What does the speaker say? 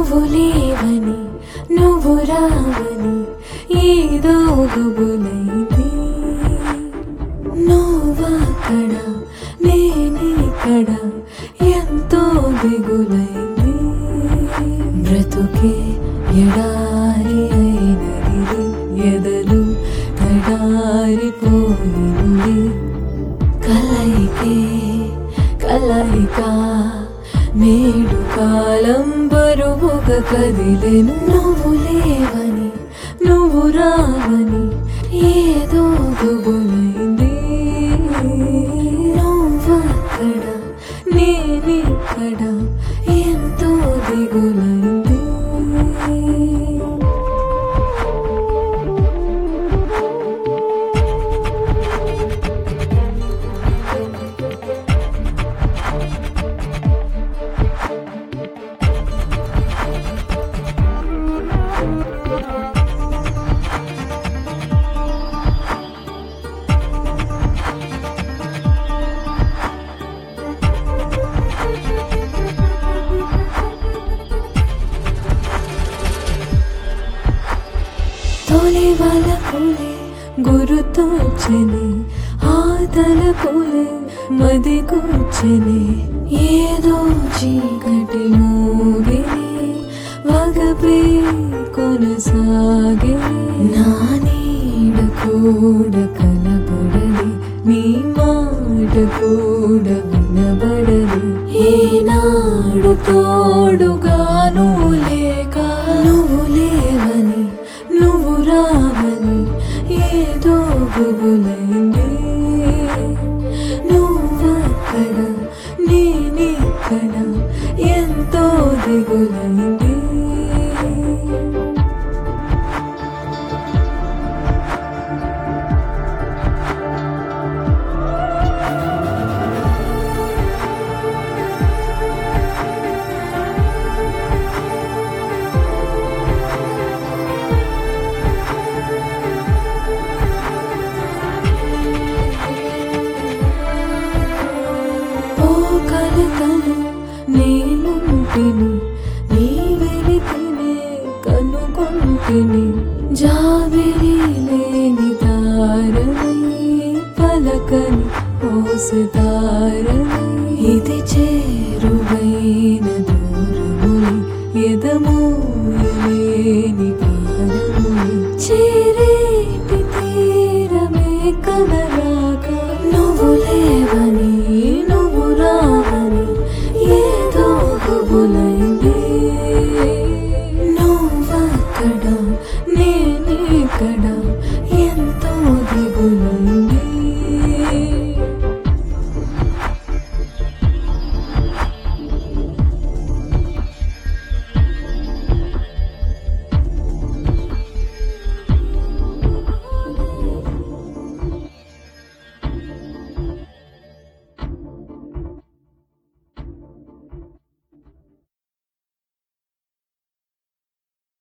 నువ్వు లేవని నువ్వు రావని ఏదో గుబులైంది నువ్వక్కడ నేనిక్కడ ఎంతో దిగులైంది బ్రతుకే ఎడారి అయినది ఎదలు తడారిపోయింది కలయికే కలయిక నేడు కాలం బరువుగా కదిలెను నువ్వు లేవని నువ్వు రావని ఏదో గుబులైంది నువ్వక్కడ నేనిక్కడ ఎంతో దిగులైంది తొలి వాళ్ళ పూలే గురుతోచని ఆతల పూలే మది కూర్చని ఏదో చీకటి మూగిని వగపే కొనసాగే నా నీడ కూడా కనబడది నీ మాట కూడా వినబడది ఏనాడు తోడుగాను లేక నువ్వు లేవని నువ్వు రావని ఏదో గుబులైంది నువ్వక్కడ నేనిక్కడ ఎంతో దిగులైంది ఓ కలకలు నేనుంటిని నీ వెలితినే కనుకొంటిని జాబిరి లేని తారని పలకని మోసతారని ఇది చే